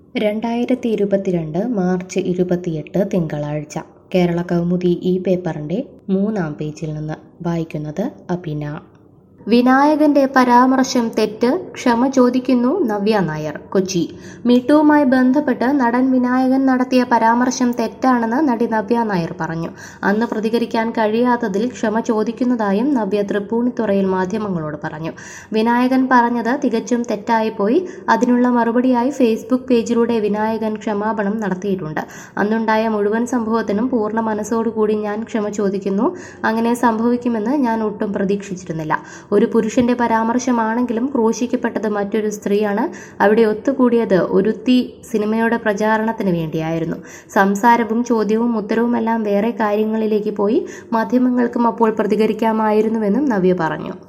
രണ്ടായിരത്തി ഇരുപത്തിരണ്ട് മാർച്ച് ഇരുപത്തിയെട്ട് തിങ്കളാഴ്ച കേരള കൗമുദി ഈ പേപ്പറിൻ്റെ മൂന്നാം പേജിൽ നിന്ന് വായിക്കുന്നത് അഭിന വിനായകന്റെ പരാമർശം തെറ്റ് ക്ഷമ ചോദിക്കുന്നു നവ്യ നായർ കൊച്ചി മീട്ടുവുമായി ബന്ധപ്പെട്ട് നടൻ വിനായകൻ നടത്തിയ പരാമർശം തെറ്റാണെന്ന് നടി നവ്യ നായർ പറഞ്ഞു അന്ന് പ്രതികരിക്കാൻ കഴിയാത്തതിൽ ക്ഷമ ചോദിക്കുന്നതായും നവ്യ തൃപ്പൂണിത്തുറയിൽ മാധ്യമങ്ങളോട് പറഞ്ഞു വിനായകൻ പറഞ്ഞത് തികച്ചും തെറ്റായിപ്പോയി അതിനുള്ള മറുപടിയായി ഫേസ്ബുക്ക് പേജിലൂടെ വിനായകൻ ക്ഷമാപണം നടത്തിയിട്ടുണ്ട് അന്നുണ്ടായ മുഴുവൻ സംഭവത്തിനും പൂർണ്ണ മനസ്സോടുകൂടി ഞാൻ ക്ഷമ ചോദിക്കുന്നു അങ്ങനെ സംഭവിക്കുമെന്ന് ഞാൻ ഒട്ടും പ്രതീക്ഷിച്ചിരുന്നില്ല ഒരു പുരുഷന്റെ പരാമർശമാണെങ്കിലും ക്രൂശിക്കപ്പെട്ടത് മറ്റൊരു സ്ത്രീയാണ് അവിടെ ഒത്തുകൂടിയത് ഒരുത്തി സിനിമയുടെ പ്രചാരണത്തിന് വേണ്ടിയായിരുന്നു സംസാരവും ചോദ്യവും ഉത്തരവുമെല്ലാം വേറെ കാര്യങ്ങളിലേക്ക് പോയി മാധ്യമങ്ങൾക്കും അപ്പോൾ പ്രതികരിക്കാമായിരുന്നുവെന്നും നവ്യ പറഞ്ഞു